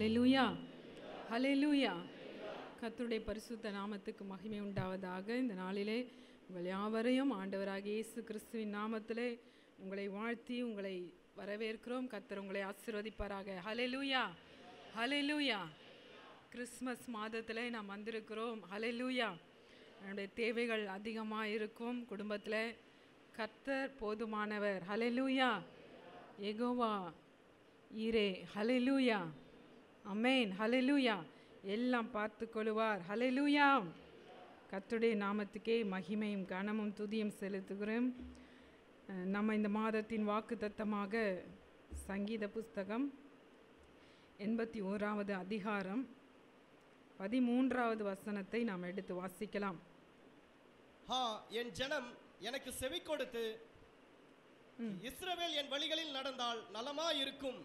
ஹalleluya ஹalleluya கர்த்தருடைய பரிசுத்த நாமத்துக்கு மகிமை உண்டாவதாக இந்த நாளிலே உங்கள் யாவரையும் ஆண்டவராகிய இயேசு கிறிஸ்துவின் நாமத்திலே உங்களை வாழ்த்தி உங்களை வரவேற்கிறோம் கர்த்தர் உங்களை ஆசீர்வதிப்பாராக ஹalleluya ஹalleluya கிறிஸ்மஸ் மாதத்திலே நாம் வந்திருக்கிறோம் ஹalleluya என்னுடைய தேவைகள் அதிகமாக இருக்கும் குடும்பத்தில் கர்த்தர் போதுமானவர் ஹalleluya எகோவா ஈரே ஹalleluya அமேன் ஹalleluya எல்லாம் பார்த்து கொள்வார் ஹalleluya கர்த்தருடைய நாமத்துக்கே மகிமையும் கனமும் துதியும் செலுத்துகிறோம் அஹ் நம்ம இந்த மாதத்தின் வாக்கு தத்தமாக சங்கீத புஸ்தகம் எண்பத்தி ஓராவது அதிகாரம் பதிமூன்றாவது வசனத்தை நாம் எடுத்து வாசிக்கலாம் ஹா என் ஜனம் எனக்கு செவி கொடுத்து இஸ்ரவேல் என் வழிகளில் நடந்தால் நலமா இருக்கும்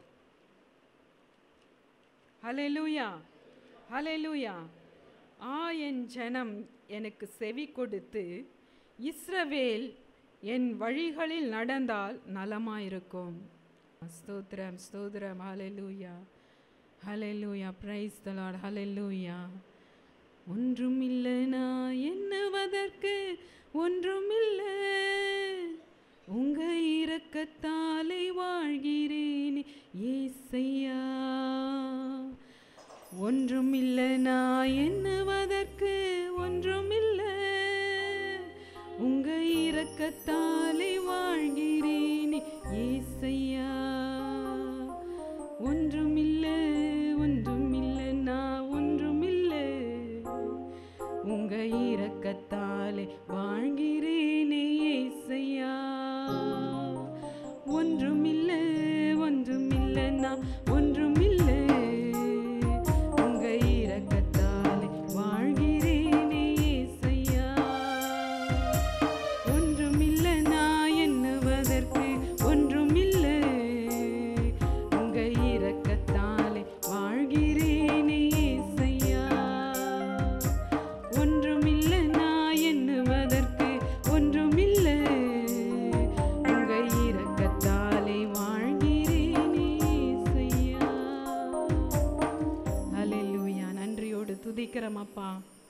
ஹalleluya ஹalleluya ஆ என் ஜனம் எனக்கு செவி கொடுத்து இஸ்ரவேல் என் வழிகளில் நடந்தால் நலமாயிருக்கும் ஸ்தோத்திரம் ஸ்தோத்திரம் ஹalleluya ஹalleluya praise the lord ஹalleluya ஒன்றும் இல்லை நான் எண்ணுவதற்கு ஒன்றுமில்லை உங்க இரக்கத்தாலே வாழ்கிறேன் ஏசையா ஒன்றுமில்லை நான் எண்ணுவதற்கு ஒன்றுமில்லை உங்க இரக்கத்தாலே வாழ்கிறேன் ஏசையா ஒன்றுமில்லை ஒன்றுமில்லை நான் ஒன்றுமில்லை உங்க இரக்கத்தாலே வாழ்கிறேனே ஏசையா ஒன்றுமில்லை ஒன்றுமில்லை நான் ஒன்றுமில்லை உங்க இரக்கத்தாலே வாழ்கிறேனே ஏசையா ஒன்றுமில்லை நான் எண்ணுவதற்கு ஒன்றுமில்லை உங்க இரக்கத்தாலே வாழ்கிறேனே ஏசையா ஒன்றுமில்லை நான் எண்ணுவதற்கு ஒன்றுமில்லை உங்க இரக்கத்தாலே வாழ்கிறேனே ஏசையா ஹalleluya நன்றியோடு துதிக்கிறோம் அப்பா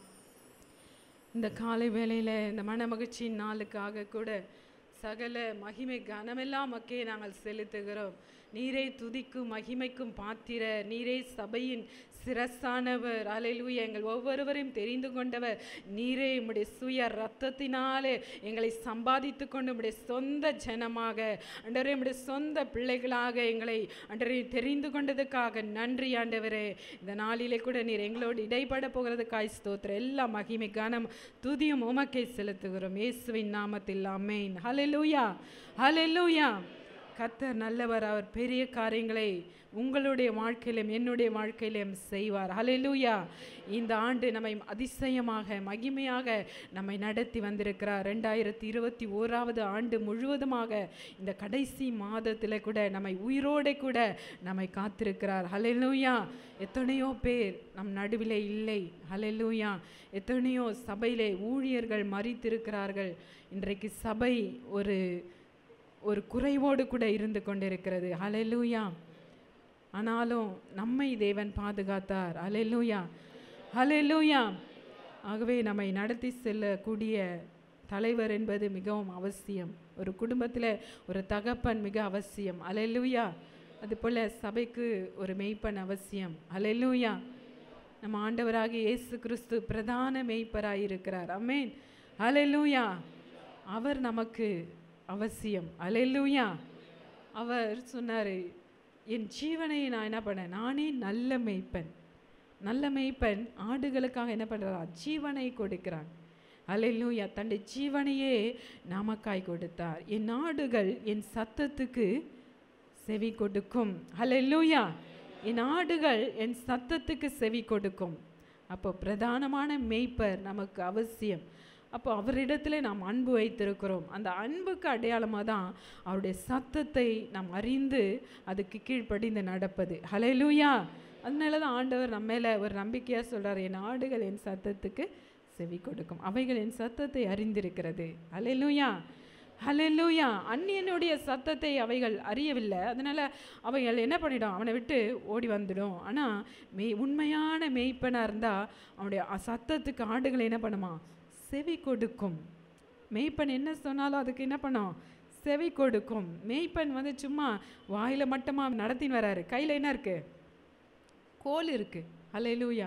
இந்த காலை வேளையில் இந்த மனமகிழ்ச்சியின் நாளுக்காக கூட சகல மகிமை கனமெல்லாம் மக்கே நாங்கள் செலுத்துகிறோம் நீரே துதிக்கும் மகிமைக்கும் பாத்திர நீரே சபையின் சிரசானவர் அலையிலூயா எங்கள் ஒவ்வொருவரையும் தெரிந்து கொண்டவர் நீரே உம்முடைய சுய ரத்தத்தினாலே எங்களை சம்பாதித்து கொண்டு உம்முடைய சொந்த ஜனமாக அண்டரே உம்முடைய சொந்த பிள்ளைகளாக எங்களை அண்டரே தெரிந்து கொண்டதுக்காக நன்றி ஆண்டவரே இந்த நாளிலே கூட நீர் எங்களோடு இடைப்பட போகிறதுக்காய் ஸ்தோத்திரம் எல்லா மகிமை கனம் துதியும் உமக்கை செலுத்துகிறோம் இயேசுவின் நாமத்தில் அமேன் ஹalleluya ஹalleluya கர்த்தர் நல்லவர் அவர் பெரிய காரியங்களை உங்களுடைய வாழ்க்கையிலும் என்னுடைய வாழ்க்கையிலும் செய்வார் ஹalleluya இந்த ஆண்டு நம்மை அதிசயமாக மகிமையாக நம்மை நடத்தி வந்திருக்கிறார் ரெண்டாயிரத்தி இருபத்தி ஓராவது ஆண்டு முழுவதுமாக இந்த கடைசி மாதத்தில் கூட நம்மை உயிரோടെ கூட நம்மை காத்திருக்கிறார் ஹalleluya எத்தனையோ பேர் நம் நடுவிலே இல்லை ஹalleluya எத்தனையோ சபையிலே ஊழியர்கள் மறித்திருக்கிறார்கள் இன்றைக்கு சபை ஒரு ஒரு குறைவோடு கூட இருந்து கொண்டிருக்கிறது ஹalleluya ஆனாலும் நம்மை தேவன் பாதுகாத்தார் ஹalleluya ஹalleluya ஆகவே நம்மை நடத்தி செல்லக்கூடிய தலைவர் என்பது மிகவும் அவசியம் ஒரு குடும்பத்தில் ஒரு தகப்பன் மிக அவசியம் ஹalleluya அதுபோல் சபைக்கு ஒரு மெய்ப்பன் அவசியம் ஹalleluya நம்ம ஆண்டவராகிய இயேசு கிறிஸ்து பிரதான மெய்ப்பராய் இருக்கிறார் அமேன் ஹalleluya அவர் நமக்கு அவசியம் ஹalleluya அவர் சொன்னார் என் ஜீவனை நான் என்ன பண்ணேன் நானே நல்ல மெய்ப்பன் நல்ல மெய்ப்பன் ஆடுகளுக்காக என்ன பண்ணுறார் ஜீவனை கொடுக்கிறான் அல்லேலூயா தன்னுடைய ஜீவனையே நமக்காய் கொடுத்தார் என் ஆடுகள் என் சத்தத்துக்கு செவி கொடுக்கும் அல்லேலூயா என் ஆடுகள் என் சத்தத்துக்கு செவி கொடுக்கும் அப்போ பிரதானமான மேய்ப்பர் நமக்கு அவசியம் அப்போ அவரிடத்துல நாம் அன்பு வைத்திருக்கிறோம் அந்த அன்புக்கு அடையாளமாக தான் அவருடைய சத்தத்தை நாம் அறிந்து அதுக்கு கீழ்ப்படிந்து நடப்பது ஹalleluya அதனால தான் ஆண்டவர் நம்ம மேலே ஒரு நம்பிக்கையாக சொல்றார் என் ஆடுகள் என் சத்தத்துக்கு செவி கொடுக்கும் அவைகள் என் சத்தத்தை அறிந்திருக்கிறது ஹalleluya ஹalleluya அந்நியனுடைய சத்தத்தை அவைகள் அறியவில்லை அதனால அவைகள் என்ன பண்ணிடும் அவனை விட்டு ஓடி வந்துடும் ஆனா மெய் உண்மையான மேய்ப்பனா இருந்தா அவனுடைய அ- சத்தத்துக்கு ஆடுகள் என்ன பண்ணுமா செவி கொடுக்கும் மேய்ப்பன் என்ன சொன்னாலும் அதுக்கு என்ன பண்ணும் செவி கொடுக்கும் மேய்ப்பன் வந்து சும்மா வாயில மட்டுமா நடத்தின்னு வராரு கையில என்ன இருக்கு கோல் இருக்கு ஹalleluya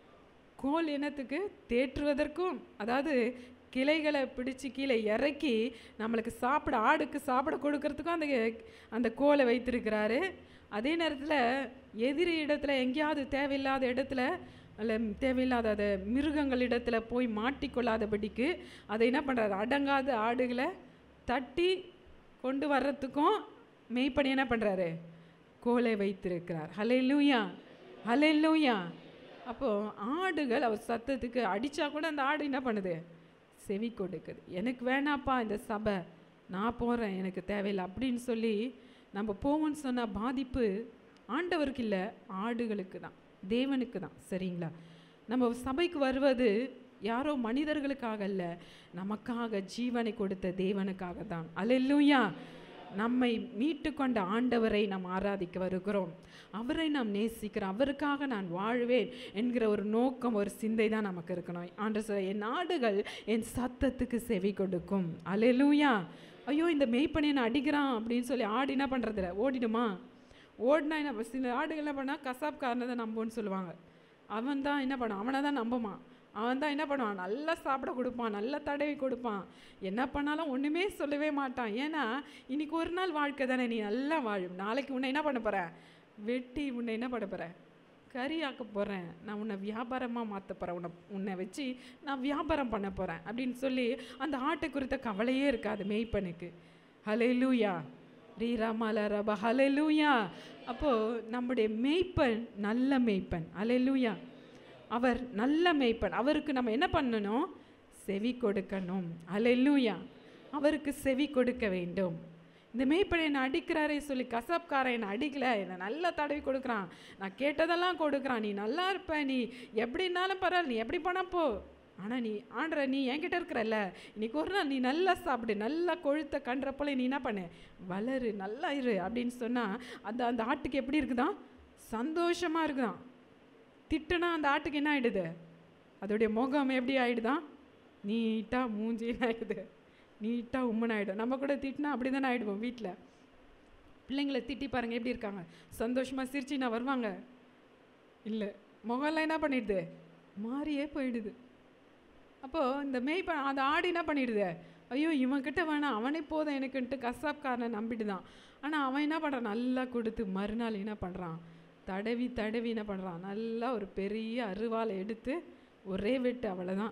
கோல் என்னத்துக்கு தேற்றுவதற்கும் அதாவது கிளைகளை பிடிச்சு கீழே இறக்கி நம்மளுக்கு சாப்பிட ஆடுக்கு சாப்பிட கொடுக்கறதுக்கும் அந்த அந்த கோலை வைத்திருக்கிறாரு அதே நேரத்தில் எதிரி இடத்துல எங்கேயாவது தேவையில்லாத இடத்துல அல்ல தேவையில்லாத அது மிருகங்கள் இடத்துல போய் மாட்டிக்கொள்ளாதபடிக்கு அதை என்ன பண்ணுறாரு அடங்காத ஆடுகளை தட்டி கொண்டு வர்றதுக்கும் மெய்ப்பணி என்ன பண்ணுறாரு கோலை வைத்திருக்கிறார் ஹலே லூயா ஹலே லூயா அப்போது ஆடுகள் அவர் சத்தத்துக்கு அடித்தா கூட அந்த ஆடு என்ன பண்ணுது செவி கொடுக்குது எனக்கு வேணாப்பா இந்த சபை நான் போகிறேன் எனக்கு தேவையில்லை அப்படின்னு சொல்லி நம்ம போவோம்னு சொன்னால் பாதிப்பு ஆண்டவருக்கு இல்லை ஆடுகளுக்கு தான் தேவனுக்கு தான் சரிங்களா நம்ம சபைக்கு வருவது யாரோ மனிதர்களுக்காக அல்ல நமக்காக ஜீவனை கொடுத்த தேவனுக்காக தான் அல்லேலூயா நம்மை மீட்டு கொண்ட ஆண்டவரை நாம் ஆராதிக்க வருகிறோம் அவரை நாம் நேசிக்கிறோம் அவருக்காக நான் வாழ்வேன் என்கிற ஒரு நோக்கம் ஒரு சிந்தை தான் நமக்கு இருக்கணும் ஆண்டு சொல்ல என் ஆடுகள் என் சத்தத்துக்கு செவி கொடுக்கும் அல்லேலூயா ஐயோ இந்த மெய்ப்பனை நான் அடிக்கிறான் அப்படின்னு சொல்லி ஆடு என்ன பண்ணுறதில்ல ஓடிடுமா ஓடினா என்ன பண்ண- சில ஆடுகள் என்ன பண்ணால் கசாப்காரனை தான் நம்புன்னு சொல்லுவாங்க அவன் தான் என்ன பண்ணுவான் அவனை தான் நம்புவான் அவன் தான் என்ன பண்ணுவான் நல்லா சாப்பிட கொடுப்பான் நல்லா தடவி கொடுப்பான் என்ன பண்ணாலும் ஒன்றுமே சொல்லவே மாட்டான் ஏன்னா இன்னைக்கு ஒரு நாள் வாழ்க்கை தானே நீ நல்லா வாழும் நாளைக்கு உன்னை என்ன பண்ண போற வெட்டி உன்னை என்ன பண்ண போற கறி ஆக்க போகிறேன் நான் உன்னை வியாபாரமாக மாற்ற போகிறேன் உன்னை உன்னை வச்சு நான் வியாபாரம் பண்ண போகிறேன் அப்படின்னு சொல்லி அந்த ஆட்டை குறித்த கவலையே இருக்காது மேய்ப்பனுக்கு ஹலே லூயா ரீராமால ரபா ஹலே லூயா அப்போது நம்முடைய மேய்ப்பன் நல்ல மேய்ப்பன் ஹலே லூயா அவர் நல்ல மேய்ப்பன் அவருக்கு நம்ம என்ன பண்ணணும் செவி கொடுக்கணும் அல்லேலூயா அவருக்கு செவி கொடுக்க வேண்டும் இந்த மேய்ப்பன் என்னை அடிக்கிறாரே சொல்லி கசப்காரன் என்னை அடிக்கல என்னை நல்லா தடவி கொடுக்குறான் நான் கேட்டதெல்லாம் கொடுக்குறான் நீ நல்லா இருப்ப நீ எப்படின்னாலும் பரவாயில்ல நீ எப்படி போனா போ ஆனால் நீ ஆண்ட நீ என்கிட்ட இருக்கிறல்ல இன்னைக்கு ஒரு நாள் நீ நல்லா சாப்பிடு நல்லா கொழுத்த கன்ற போல நீ என்ன பண்ணு வளரு நல்லா இரு அப்படின்னு சொன்னால் அந்த அந்த ஆட்டுக்கு எப்படி இருக்குதான் சந்தோஷமாக இருக்குதான் திட்டுனா அந்த ஆட்டுக்கு என்ன ஆயிடுது அதோடைய முகம் எப்படி ஆயிடுதான் நீட்டாக மூஞ்சி ஆயிடுது நீட்டாக உம்மன் ஆயிடும் நம்ம கூட திட்டினா அப்படி தானே ஆயிடுவோம் வீட்டில் பிள்ளைங்களை திட்டி பாருங்க எப்படி இருக்காங்க சந்தோஷமாக சிரிச்சு நான் வருவாங்க இல்லை முகம்லாம் என்ன பண்ணிடுது மாறியே போயிடுது அப்போது இந்த மேய்ப்ப அந்த ஆடு என்ன பண்ணிடுது ஐயோ இவன்கிட்ட வேணாம் அவனே போதும் எனக்குன்ட்டு கசாப்காரனை நம்பிடுதான் ஆனால் அவன் என்ன பண்ணுறான் நல்லா கொடுத்து மறுநாள் என்ன பண்ணுறான் தடவி தடவி என்ன பண்ணுறான் நல்லா ஒரு பெரிய அருவாளை எடுத்து ஒரே வெட்டு அவ்வளோதான்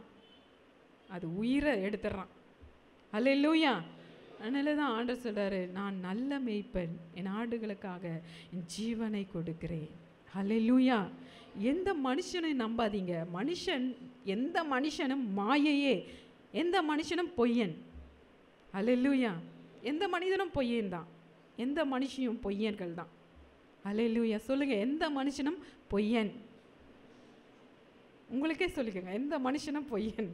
அது உயிரை எடுத்துடுறான் அல்லேலூயா அதனால தான் ஆண்டர் சொல்றாரு நான் நல்ல மேய்ப்பன் என் ஆடுகளுக்காக என் ஜீவனை கொடுக்கிறேன் அல்லேலூயா எந்த மனுஷனையும் நம்பாதீங்க மனுஷன் எந்த மனுஷனும் மாயையே எந்த மனுஷனும் பொய்யன் அல்லேலூயா எந்த மனிதனும் பொய்யன் தான் எந்த மனுஷியும் பொய்யன்கள் தான் அல்லேலூயா சொல்லுங்க எந்த மனுஷனும் பொய்யன் உங்களுக்கே சொல்லிக்கோங்க எந்த மனுஷனும் பொய்யன்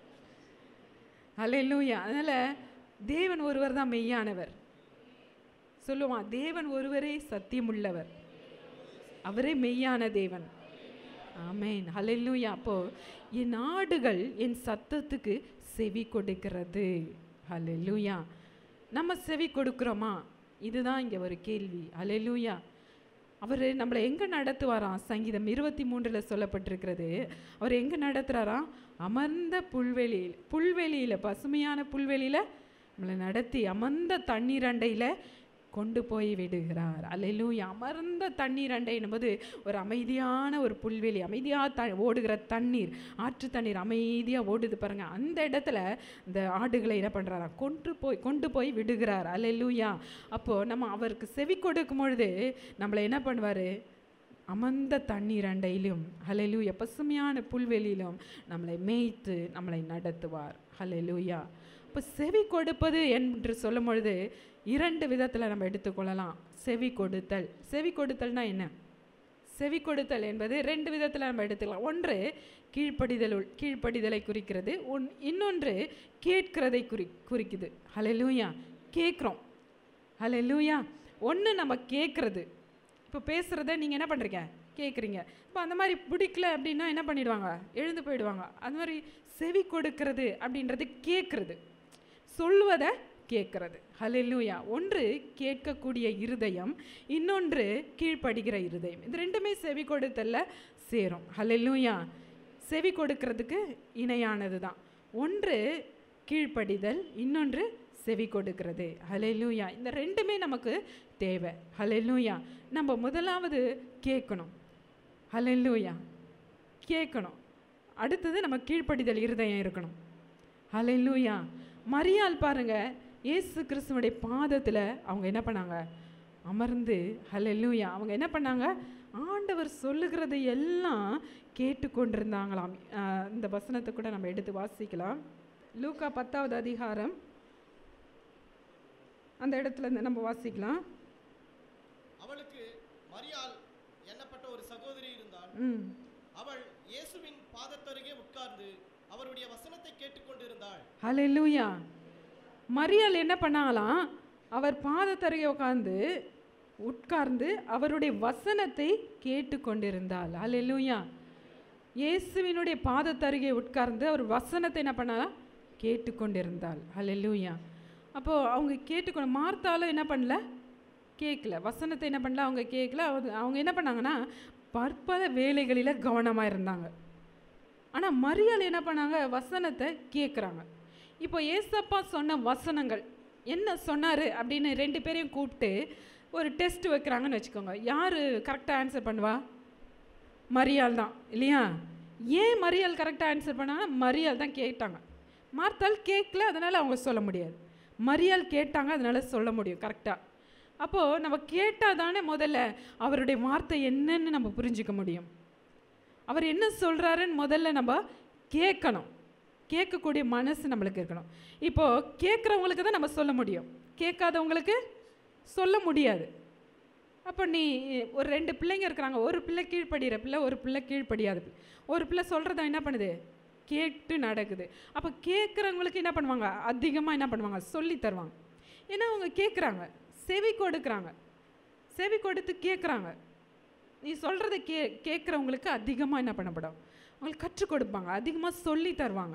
அல்லேலூயா அதனால தேவன் ஒருவர் தான் மெய்யானவர் சொல்லுவான் தேவன் ஒருவரே சத்தியமுள்ளவர் அவரே மெய்யான தேவன் ஆமென் ஹalleluya அப்போ என் ஆடுகள் என் சத்தத்துக்கு செவி கொடுக்கிறது ஹalleluya நம்ம செவி கொடுக்கிறோமா இதுதான் இங்க ஒரு கேள்வி ஹalleluya அவர் நம்மளை எங்கே நடத்துவாராம் சங்கீதம் இருபத்தி மூன்றில் சொல்லப்பட்டிருக்கிறது அவர் எங்கே நடத்துகிறாராம் அமர்ந்த புல்வெளியில் புல்வெளியில் பசுமையான புல்வெளியில் நம்மளை நடத்தி அமர்ந்த தண்ணீர் அண்டையில் கொண்டு போய் விடுகிறார் அல்லேலூயா அமர்ந்த தண்ணீர் அண்டை என்பது ஒரு அமைதியான ஒரு புல்வெளி அமைதியாக த ஓடுகிற தண்ணீர் ஆற்று தண்ணீர் அமைதியாக ஓடுது பாருங்க அந்த இடத்துல இந்த ஆடுகளை என்ன பண்ணுறாராம் கொண்டு போய் கொண்டு போய் விடுகிறார் அல்லேலூயா அப்போது நம்ம அவருக்கு செவி கொடுக்கும் பொழுது நம்மளை என்ன பண்ணுவார் அமர்ந்த தண்ணீர் அண்டையிலும் ஹலெலூயா பசுமையான புல்வெளியிலும் நம்மளை மேய்த்து நம்மளை நடத்துவார் ஹலெலூயா இப்போ செவி கொடுப்பது என்று சொல்லும் பொழுது இரண்டு விதத்தில் நம்ம எடுத்துக்கொள்ளலாம் செவி கொடுத்தல் செவி கொடுத்தல்னா என்ன செவி கொடுத்தல் என்பது ரெண்டு விதத்தில் நம்ம எடுத்துக்கலாம் ஒன்று கீழ்ப்படிதல் உள்- கீழ்ப்படிதலை குறிக்கிறது ஒன் இன்னொன்று கேட்கிறதை குறி குறிக்குது ஹalleluya கேட்குறோம் ஹalleluya ஒன்று நம்ம கேட்குறது இப்போ பேசுகிறத நீங்கள் என்ன பண்ணுறீங்க கேட்குறீங்க இப்போ அந்த மாதிரி பிடிக்கல அப்படின்னா என்ன பண்ணிடுவாங்க எழுந்து போயிடுவாங்க அந்த மாதிரி செவி கொடுக்கிறது அப்படின்றது கேட்குறது சொல்வதை கேட்கிறது ஹalleluya ஒன்று கேட்கக்கூடிய இருதயம் இன்னொன்று கீழ்ப்படுகிற இருதயம் இது ரெண்டுமே செவி கொடுத்தல்ல சேரும் ஹalleluya செவி கொடுக்கிறதுக்கு இணையானது தான் ஒன்று கீழ்ப்படிதல் இன்னொன்று செவி கொடுக்கிறது ஹalleluya இந்த ரெண்டுமே நமக்கு தேவை ஹalleluya நம்ம முதலாவது கேட்கணும் ஹalleluya கேட்கணும் அடுத்தது நம்ம கீழ்ப்படிதல் இருதயம் இருக்கணும் ஹalleluya மரியாள் பாருங்க இயேசு கிறிஸ்துவனுடைய பாதத்தில் அவங்க என்ன பண்ணாங்க அமர்ந்து ஹalleluya அவங்க என்ன பண்ணாங்க ஆண்டவர் சொல்லுகிறதை எல்லாம் கேட்டுக்கொண்டிருந்தாங்களாம் ஆஹ் இந்த வசனத்தை கூட நம்ம எடுத்து வாசிக்கலாம் லூக்கா பத்தாவது அதிகாரம் அந்த இடத்துல இருந்து நம்ம வாசிக்கலாம் அவளுக்கு மரியாள் எண்ணப்பட்ட ஒரு சகோதரி இருந்தாள் ம் அவள் இயேசுவின் பாதத்தருகே உட்கார்ந்து அவருடைய வசனத்தை கேட்டுக்கொண்டிருந்தாள் ஹalleluya மரியாள் என்ன பண்ணாங்களாம் அவர் பாதத்தருகே உட்கார்ந்து உட்கார்ந்து அவருடைய வசனத்தை கேட்டுக்கொண்டிருந்தாள் ஹalleluya இயேசுவினுடைய பாதத்தருகே உட்கார்ந்து அவர் வசனத்தை என்ன பண்ணாலாம் கேட்டுக்கொண்டிருந்தாள் ஹalleluya அப்போ அவங்க கேட்டுக்கொண்டு மார்த்தாலும் என்ன பண்ணல கேட்கல வசனத்தை என்ன பண்ணல அவங்க கேட்கல அவங்க- அவங்க என்ன பண்ணாங்கன்னா பற்பல வேலைகளில் கவனமாக இருந்தாங்க ஆனால் மரியாள் என்ன பண்ணாங்க வசனத்தை கேட்குறாங்க இப்போ ஏசப்பா சொன்ன வசனங்கள் என்ன சொன்னார் அப்படின்னு ரெண்டு பேரையும் கூப்பிட்டு ஒரு டெஸ்ட் வைக்கிறாங்கன்னு வச்சுக்கோங்க யார் கரெக்டாக ஆன்சர் பண்ணுவா மரியாள் தான் இல்லையா ஏன் மரியாள் கரெக்டாக ஆன்சர் பண்ணாங்க மரியாள் தான் கேட்டாங்க மார்த்தாள் கேட்கல அதனால் அவங்க சொல்ல முடியாது மரியாள் கேட்டாங்க அதனால் சொல்ல முடியும் கரெக்டாக அப்போது நம்ம கேட்டால் தானே முதல்ல அவருடைய வார்த்தை என்னன்னு நம்ம புரிஞ்சுக்க முடியும் அவர் என்ன சொல்கிறாருன்னு முதல்ல நம்ம கேட்கணும் கேட்கக்கூடிய மனசு நம்மளுக்கு இருக்கணும் இப்போது கேட்குறவங்களுக்கு தான் நம்ம சொல்ல முடியும் கேட்காதவங்களுக்கு சொல்ல முடியாது அப்போ நீ ஒரு ரெண்டு பிள்ளைங்க இருக்கிறாங்க ஒரு பிள்ளை கீழ்ப்படிகிற பிள்ளை ஒரு பிள்ளை கீழ்ப்படியாத பிள்ளை ஒரு பிள்ளை சொல்கிறத என்ன பண்ணுது கேட்டு நடக்குது அப்போ கேட்குறவங்களுக்கு என்ன பண்ணுவாங்க அதிகமாக என்ன பண்ணுவாங்க சொல்லி தருவாங்க ஏன்னா அவங்க கேட்குறாங்க செவி கொடுக்குறாங்க செவி கொடுத்து கேட்குறாங்க நீ சொல்கிறத கே கேட்குறவங்களுக்கு அதிகமாக என்ன பண்ணப்படும் அவங்களுக்கு கற்றுக் கொடுப்பாங்க அதிகமாக சொல்லி தருவாங்க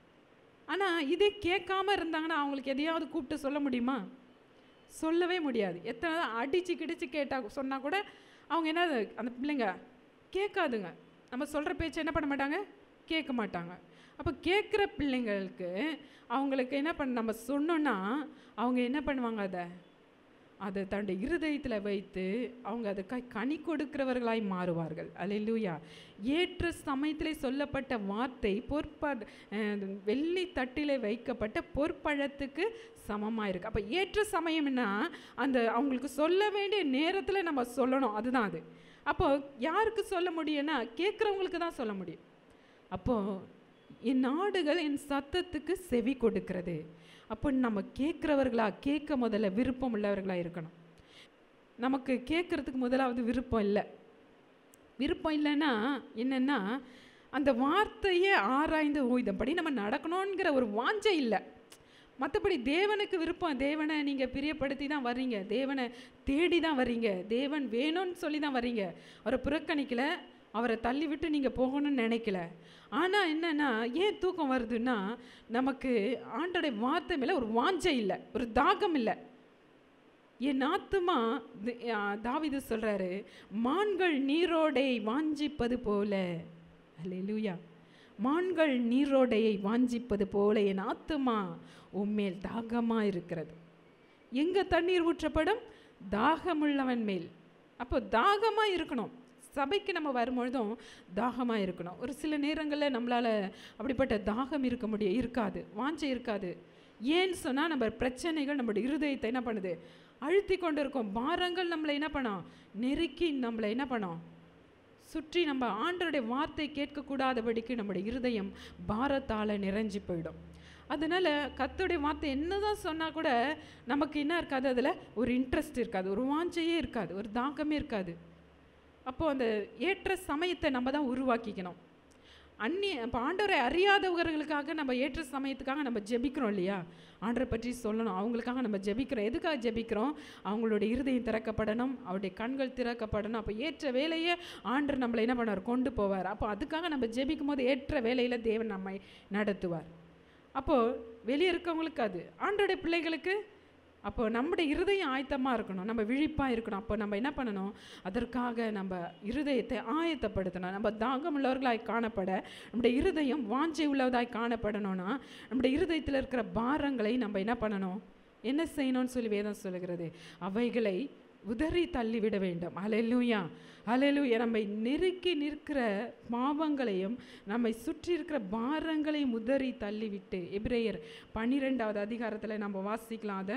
ஆனால் இதே கேட்காம இருந்தாங்கன்னா அவங்களுக்கு எதையாவது கூப்பிட்டு சொல்ல முடியுமா சொல்லவே முடியாது எத்தனை அடித்து கிடிச்சு கேட்டால் சொன்னால் கூட அவங்க என்ன அந்த பிள்ளைங்க கேட்காதுங்க நம்ம சொல்கிற பேச்சு என்ன பண்ண மாட்டாங்க கேட்க மாட்டாங்க அப்போ கேட்குற பிள்ளைங்களுக்கு அவங்களுக்கு என்ன பண்ண நம்ம சொன்னோன்னா அவங்க என்ன பண்ணுவாங்க அதை அதை தன்னுடைய இருதயத்தில் வைத்து அவங்க அதை க கனி கொடுக்கிறவர்களாய் மாறுவார்கள் அல்லேலூயா ஏற்ற சமயத்திலே சொல்லப்பட்ட வார்த்தை பொற்ப அஹ், வெள்ளி தட்டிலே வைக்கப்பட்ட பொற்பழத்துக்கு சமமாக இருக்குது அப்போ ஏற்ற சமயம்னா அந்த அவங்களுக்கு சொல்ல வேண்டிய நேரத்தில் நம்ம சொல்லணும் அதுதான் அது அப்போ யாருக்கு சொல்ல முடியும்னா கேட்குறவங்களுக்கு தான் சொல்ல முடியும் அப்போது என் நாடுகள் என் சத்தத்துக்கு செவி கொடுக்கிறது அப்போ நம்ம கேட்குறவர்களா கேட்க முதல்ல விருப்பம் உள்ளவர்களா இருக்கணும் நமக்கு கேட்குறதுக்கு முதலாவது விருப்பம் இல்லை விருப்பம் இல்லைன்னா என்னென்னா அந்த வார்த்தையை ஆராய்ந்து ஓ இதன்படி நம்ம நடக்கணுங்கிற ஒரு வாஞ்சை இல்லை மற்றபடி தேவனுக்கு விருப்பம் தேவனை நீங்கள் பிரியப்படுத்தி தான் வர்றீங்க தேவனை தேடி தான் வர்றீங்க தேவன் வேணும்னு சொல்லி தான் வர்றீங்க அவரை புறக்கணிக்கல அவரை தள்ளி விட்டு நீங்கள் போகணும்னு நினைக்கல ஆனால் என்னன்னா ஏன் தூக்கம் வருதுன்னா நமக்கு ஆண்டோடைய வார்த்தை மேலே ஒரு வாஞ்சை இல்லை ஒரு தாகம் இல்லை என் ஆத்துமா தி- ஆ, தாவீது சொல்றாரு மான்கள் நீரோடை வாஞ்சிப்பது போல அல்லேலூயா மான்கள் நீரோடையை வாஞ்சிப்பது போல என் ஆத்துமா உம்மேல் தாகமா இருக்கிறது எங்க தண்ணீர் ஊற்றப்படும் தாகமுள்ளவன் மேல் அப்போ தாகமா இருக்கணும் சபைக்கு நம்ம வரும்பொழுதும் தாகமா இருக்கணும் ஒரு சில நேரங்களில் நம்மளால அப்படிப்பட்ட தாகம் இருக்க முடியும் இருக்காது வாஞ்சை இருக்காது ஏன்னு சொன்னால் நம்ம பிரச்சனைகள் நம்மளுடைய இருதயத்தை என்ன பண்ணுது அழுத்தி கொண்டு இருக்கோம் பாரங்கள் நம்மளை என்ன பண்ணோம் நெருக்கி நம்மளை என்ன பண்ணோம் சுற்றி நம்ம ஆண்டருடைய வார்த்தை கேட்கக்கூடாதபடிக்கு நம்முடைய இருதயம் பாரத்தால் நிறைஞ்சு போயிடும் அதனால் கர்த்தருடைய வார்த்தை என்னதான் சொன்னால் கூட நமக்கு என்ன இருக்காது அதில் ஒரு இன்ட்ரெஸ்ட் இருக்காது ஒரு வாஞ்சையே இருக்காது ஒரு தாக்கமே இருக்காது அப்போது அந்த ஏற்ற சமயத்தை நம்ம தான் உருவாக்கிக்கணும் அந்நிய இப்போ ஆண்டவரை அறியாதவர்களுக்காக நம்ம ஏற்ற சமயத்துக்காக நம்ம ஜெபிக்கிறோம் இல்லையா ஆண்டரை பற்றி சொல்லணும் அவங்களுக்காக நம்ம ஜெபிக்கிறோம் எதுக்காக ஜெபிக்கிறோம் அவங்களுடைய இருதயம் திறக்கப்படணும் அவருடைய கண்கள் திறக்கப்படணும் அப்போ ஏற்ற வேலையை ஆண்டர் நம்மளை என்ன பண்ணுவார் கொண்டு போவார் அப்போ அதுக்காக நம்ம ஜெபிக்கும் போது ஏற்ற வேலையில் தேவன் நம்மை நடத்துவார் அப்போது வெளியே இருக்கவங்களுக்கு அது ஆண்டோடைய பிள்ளைகளுக்கு அப்போ நம்முடைய இருதயம் ஆயத்தமாக இருக்கணும் நம்ம விழிப்பாக இருக்கணும் அப்போ நம்ம என்ன பண்ணணும் அதற்காக நம்ம இருதயத்தை ஆயத்தப்படுத்தணும் நம்ம தாகம் உள்ளவர்களாய் காணப்பட நம்முடைய இருதயம் வாஞ்சை உள்ளதாய் காணப்படணும்னா நம்முடைய இருதயத்தில் இருக்கிற பாரங்களை நம்ம என்ன பண்ணணும் என்ன செய்யணும்னு சொல்லி வேதம் சொல்லுகிறது அவைகளை உதறி தள்ளிவிட வேண்டும் அலையலூயா அலையலூயா நம்மை நெருக்கி நிற்கிற பாவங்களையும் நம்மை சுற்றி இருக்கிற பாரங்களையும் உதறி தள்ளிவிட்டு எபிரேயர் பன்னிரெண்டாவது அதிகாரத்தில் நம்ம வாசிக்கலாம் அதை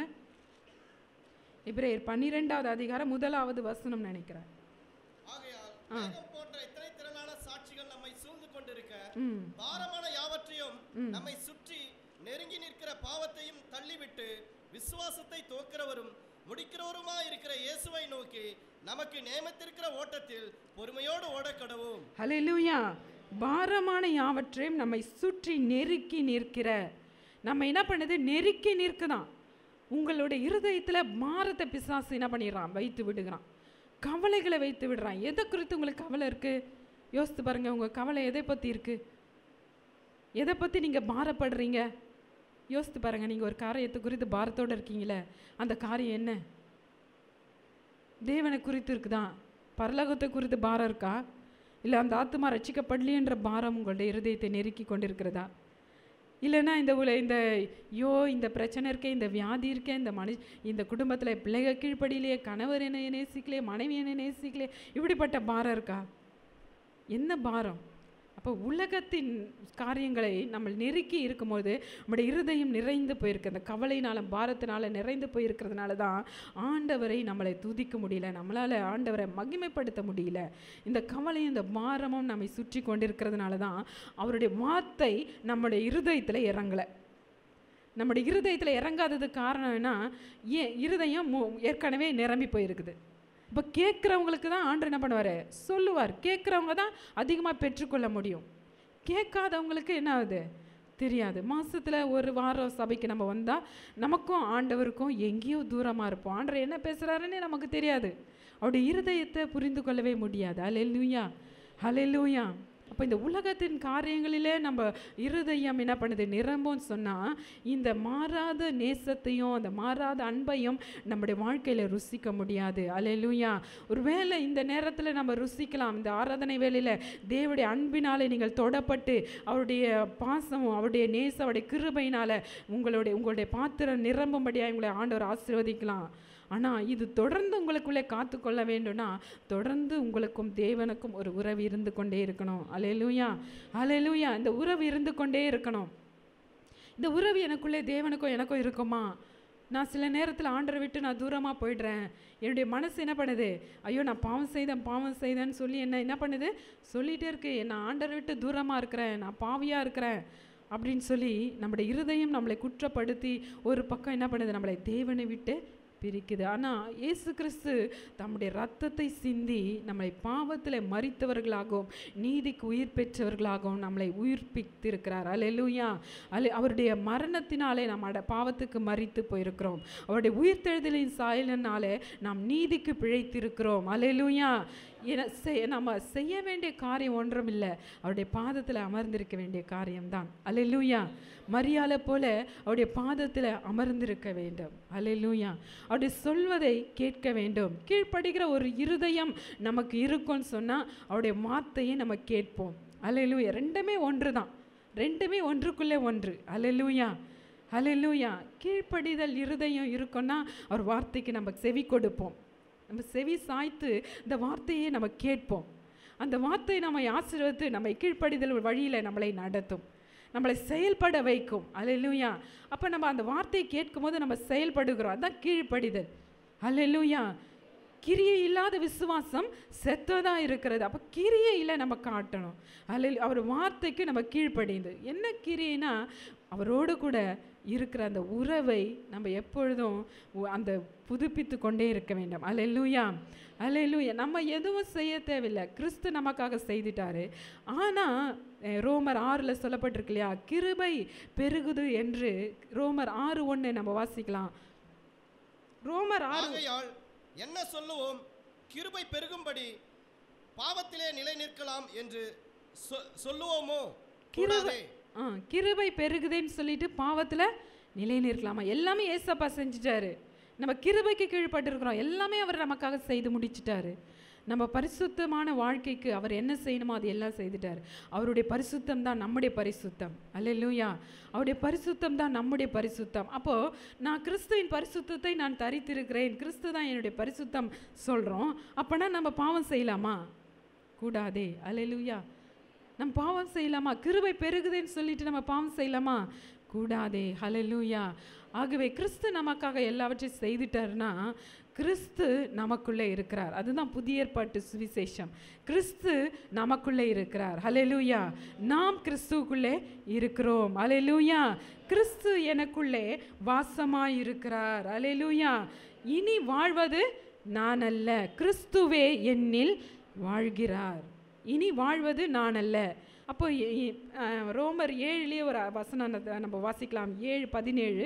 எபிரேயர் பன்னிரெண்டாவது அதிகாரம் முதலாவது வசனம் நினைக்கிறேன் ஆகையால் மேகம் போன்ற இத்தனை திரளான சாட்சிகள் நம்மை சூழ்ந்து கொண்டிருக்க ம் பாரமான யாவற்றையும் நம்மை சுற்றி நெருங்கி நிற்கிற பாவத்தையும் தள்ளிவிட்டு விசுவாசத்தை தோக்கிறவரும் முடிக்கிறவருமா இருக்கிற இயேசுவை நோக்கி நமக்கு நியமித்திருக்கிற ஓட்டத்தில் பொறுமையோடு ஓடக்கடவும் ஹalleluya பாரமான யாவற்றையும் நம்மை சுற்றி நெருக்கி நிற்கிற நம்ம என்ன பண்ணுது நெருக்கி நிற்குதான் உங்களுடைய இருதயத்தில் பாரத்தை பிசாசு என்ன பண்ணிடுறான் வைத்து விடுகிறான் கவலைகளை வைத்து விடுறான் எதை குறித்து உங்களுக்கு கவலை இருக்குது யோசித்து பாருங்கள் உங்கள் கவலை எதை பற்றி இருக்குது எதை பற்றி நீங்கள் பாரப்படுறீங்க யோசித்து பாருங்கள் நீங்கள் ஒரு காரியத்தை குறித்து பாரத்தோடு இருக்கீங்களே அந்த காரியம் என்ன தேவனை குறித்து இருக்குதா பரலோகத்தை குறித்து பாரம் இருக்கா இல்லை அந்த ஆத்மா ரட்சிக்கப்படலையென்ற பாரம் உங்களுடைய இருதயத்தை நெருக்கி கொண்டிருக்கிறதா இல்லைன்னா இந்த உல இந்த யோ இந்த பிரச்சனை இருக்கே இந்த வியாதி இருக்கே இந்த மனு இந்த குடும்பத்தில் பிள்ளைக கீழ்ப்படியிலேயே கணவர் என்னை நேசிக்கலையே மனைவி என்னை நேசிக்கலையே இப்படிப்பட்ட பாரம் இருக்கா என்ன பாரம் அப்போ உலகத்தின் காரியங்களை நம்ம நெருக்கி இருக்கும்போது நம்முடைய இருதயம் நிறைந்து போயிருக்கு அந்த கவலையினால பாரத்தினால நிறைந்து போயிருக்கிறதுனால தான் ஆண்டவரை நம்மளை துதிக்க முடியல நம்மளால் ஆண்டவரை மகிமைப்படுத்த முடியல இந்த கவலையும் இந்த பாரமும் நம்மை சுற்றி கொண்டிருக்கிறதுனால தான் அவருடைய வார்த்தை நம்முடைய இருதயத்தில் இறங்கலை நம்முடைய இருதயத்தில் இறங்காததுக்கு காரணம் என்ன ஏன் இருதயம் மு- ஏற்கனவே நிரம்பி போயிருக்குது இப்போ கேட்குறவங்களுக்கு தான் ஆண்டு என்ன பண்ணுவார் சொல்லுவார் கேட்குறவங்க தான் அதிகமாக பெற்றுக்கொள்ள முடியும் கேட்காதவங்களுக்கு என்ன ஆகுது தெரியாது மாசத்துல ஒரு வாரம் சபைக்கு நம்ம வந்தால் நமக்கும் ஆண்டவருக்கும் எங்கேயோ தூரமாக இருப்போம் ஆண்டவர் என்ன பேசுகிறாருன்னு நமக்கு தெரியாது அவருடைய இருதயத்தை புரிந்து கொள்ளவே முடியாது ஹalleluya ஹalleluya அப்போ இந்த உலகத்தின் காரியங்களிலே நம்ம இருதயம் என்ன பண்ணுது நிரம்பும்னு சொன்னால் இந்த மாறாத நேசத்தையும் அந்த மாறாத அன்பையும் நம்முடைய வாழ்க்கையில் ருசிக்க முடியாது அலையலூயா ஒருவேளை இந்த நேரத்தில் நம்ம ருசிக்கலாம் இந்த ஆராதனை வேளையில் தேவனுடைய அன்பினாலே நீங்கள் தொடப்பட்டு அவருடைய பாசமும் அவருடைய நேசம் அவருடைய கிருபையினால உங்களுடைய உங்களுடைய பாத்திரம் நிரம்பும்படியாக உங்களை ஆண்டவர் ஆசீர்வதிக்கலாம் ஆனால் இது தொடர்ந்து உங்களுக்குள்ளே காத்துக்கொள்ள வேண்டும்னா தொடர்ந்து உங்களுக்கும் தேவனுக்கும் ஒரு உறவு இருந்து கொண்டே இருக்கணும் அலையலூயா அலையலூயா இந்த உறவு இருந்து கொண்டே இருக்கணும் இந்த உறவு எனக்குள்ளே தேவனுக்கும் எனக்கும் இருக்குமா நான் சில நேரத்தில் ஆண்டரை விட்டு நான் தூரமாக போயிடுறேன் என்னுடைய மனசு என்ன பண்ணுது ஐயோ நான் பாவம் செய்தேன் பாவம் செய்தேன்னு சொல்லி என்ன என்ன பண்ணுது சொல்லிகிட்டே இருக்கு நான் ஆண்டரை விட்டு தூரமாக இருக்கிறேன் நான் பாவியாக இருக்கிறேன் அப்படின்னு சொல்லி நம்முடைய இருதயம் நம்மளை குற்றப்படுத்தி ஒரு பக்கம் என்ன பண்ணுது நம்மளை தேவனை விட்டு பிரிக்குது ஆனால் இயேசு கிறிஸ்து தம்முடைய ரத்தத்தை சிந்தி நம்மளை பாவத்தில் மறித்தவர்களாகவும் நீதிக்கு உயிர் பெற்றவர்களாகவும் நம்மளை உயிர்ப்பித்திருக்கிறார் அல்லேலூயா அல்ல அவருடைய மரணத்தினாலே நாம் அட பாவத்துக்கு மறித்து போயிருக்கிறோம் அவருடைய உயிர்த்தெழுதலின் சாயலினாலே நாம் நீதிக்கு பிழைத்திருக்கிறோம் அல்லேலூயா என செய் நம்ம செய்ய வேண்டிய காரியம் ஒன்றும் இல்லை அவருடைய பாதத்தில் அமர்ந்திருக்க வேண்டிய காரியம்தான் அல்லேலூயா மரியாதை போல அவருடைய பாதத்தில் அமர்ந்திருக்க வேண்டும் அல்லேலூயா அவருடைய சொல்வதை கேட்க வேண்டும் கீழ்ப்படுகிற ஒரு இருதயம் நமக்கு இருக்கும்னு சொன்னால் அவருடைய வார்த்தையை நம்ம கேட்போம் அல்லேலூயா ரெண்டுமே ஒன்று தான் ரெண்டுமே ஒன்றுக்குள்ளே ஒன்று அல்லேலூயா அல்லேலூயா கீழ்ப்படிதல் இருதயம் இருக்குன்னா அவர் வார்த்தைக்கு நம்ம செவி கொடுப்போம் நம்ம செவி சாய்த்து இந்த வார்த்தையை நம்ம கேட்போம் அந்த வார்த்தை நம்மை ஆசீர்வதித்து நம்மை கீழ்ப்படிதல் வழியில் நம்மளை நடத்தும் நம்மளை செயல்பட வைக்கும் அல்லேலூயா அப்போ நம்ம அந்த வார்த்தையை கேட்கும் போது நம்ம செயல்படுகிறோம் அதான் கீழ்ப்படிதல் அல்லேலூயா கிரியை இல்லாத விசுவாசம் செத்ததா இருக்கிறது அப்போ கிரியையில் நம்ம காட்டணும் அதில் அவர் வார்த்தைக்கு நம்ம கீழ்ப்படிந்து என்ன கிரியைனா அவரோடு கூட இருக்கிற அந்த உறவை நம்ம எப்பொழுதும் உ- அந்த புதுப்பித்து கொண்டே இருக்க வேண்டும் அல்லேலூயா அல்லேலூயா நம்ம எதுவும் செய்ய தேவையில்லை கிறிஸ்து நமக்காக செய்துட்டாரு ஆனால் ரோமர் ஆறில் சொல்லப்பட்டிருக்கு இல்லையா கிருபை பெருகுது என்று ரோமர் ஆறு ஒன்று நம்ம வாசிக்கலாம் ரோமர் ஆறு ஆகையால் என்ன சொல்லுவோம் கிருபை பெருகும்படி பாவத்திலே நிலை நிற்கலாம் என்று சொ- சொல்லுவோமோ கிருபை கூடாதே. ஆ கிருபை பெருகுதேன்னு சொல்லிட்டு பாவத்தில் நிலை நிற்கலாமா எல்லாமே ஏசப்பா செஞ்சுட்டாரு நம்ம கிருபைக்கு கீழ்ப்பட்டிருக்கிறோம் எல்லாமே அவர் நமக்காக செய்து முடிச்சிட்டாரு நம்ம பரிசுத்தமான வாழ்க்கைக்கு அவர் என்ன செய்யணுமோ அது எல்லாம் செய்துட்டார் அவருடைய பரிசுத்தம் தான் நம்முடைய பரிசுத்தம் அல்லேலூயா அவருடைய பரிசுத்தம் தான் நம்முடைய பரிசுத்தம் அப்போது நான் கிறிஸ்துவின் பரிசுத்தத்தை நான் தரித்திருக்கிறேன் கிறிஸ்து தான் என்னுடைய பரிசுத்தம் சொல்கிறோம் அப்போனா நம்ம பாவம் செய்யலாமா கூடாதே அல்லேலூயா நம்ம பாவம் செய்யலாமா கிருபை பெருகுதேன்னு சொல்லிட்டு நம்ம பாவம் செய்யலாமா கூடாதே ஹalleluya ஆகவே கிறிஸ்து நமக்காக எல்லாவற்றையும் செய்துட்டாருன்னா கிறிஸ்து நமக்குள்ளே இருக்கிறார் அதுதான் புதிய ஏற்பாட்டு சுவிசேஷம் கிறிஸ்து நமக்குள்ளே இருக்கிறார் ஹalleluya நாம் கிறிஸ்துவுக்குள்ளே இருக்கிறோம் ஹalleluya கிறிஸ்து எனக்குள்ளே வாசமாய் இருக்கிறார் ஹalleluya இனி வாழ்வது நான் அல்ல கிறிஸ்துவே என்னில் வாழ்கிறார் இனி வாழ்வது நான் அல்ல அப்போ இ- இ- அஹ், ரோமர் ஏழுலேயே ஒரு வசனம் ந- நம்ம வாசிக்கலாம் ஏழு பதினேழு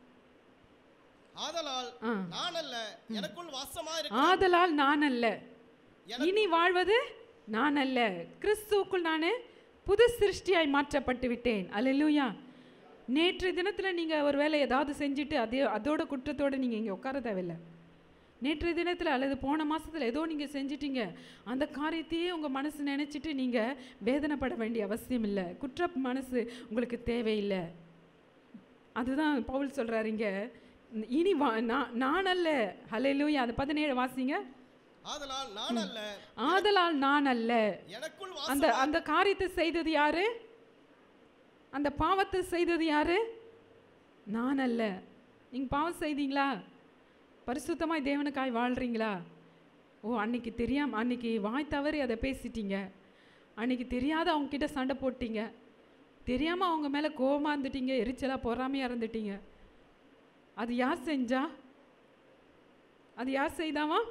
ஆதலால் ஆ. நான் அல்ல எனக்குள் வாசமா ஆதலால் நான் அல்ல இனி வாழ்வது நான் அல்ல கிறிஸ்துவுக்குள் நான் புது சிருஷ்டியாய் மாற்றப்பட்டு விட்டேன் அல்லேலூயா நேற்று தினத்தில் நீங்கள் ஒரு வேலை ஏதாவது செஞ்சுட்டு அதே அதோட குற்றத்தோடு நீங்கள் இங்கே உட்கார தேவையில்லை நேற்று தினத்தில் அல்லது போன மாசத்துல ஏதோ நீங்கள் செஞ்சிட்டீங்க அந்த காரியத்தையே உங்கள் மனசு நினச்சிட்டு நீங்கள் வேதனைப்பட வேண்டிய அவசியம் இல்லை குற்ற மனசு உங்களுக்கு தேவையில்லை அதுதான் பவுல் சொல்றாரு இங்க இனி வா நான் நான் அல்ல ஹalleluya அந்த பதினேழு வாசிங்க ஆதலால் நான் அல்ல ஆதலால் நான் அல்ல எனக்குள் அந்த வாசம் அந்த காரியத்தை செய்தது யாரு அந்த பாவத்தை செய்தது யாரு நான் அல்ல நீங்க பாவம் செய்தீங்களா பரிசுத்தமாய் தேவனுக்காய் வாழ்றீங்களா ஓ அன்னைக்கு தெரியாம அன்னைக்கு வாய் தவறி அதை பேசிட்டீங்க அன்னைக்கு தெரியாத அவங்க கிட்ட சண்டை போட்டீங்க தெரியாம அவங்க மேல கோவமா இருந்துட்டீங்க எரிச்சலா பொறாமையா இருந்துட்டீங்க அது யார் செஞ்சா அது யார் செய்தாவா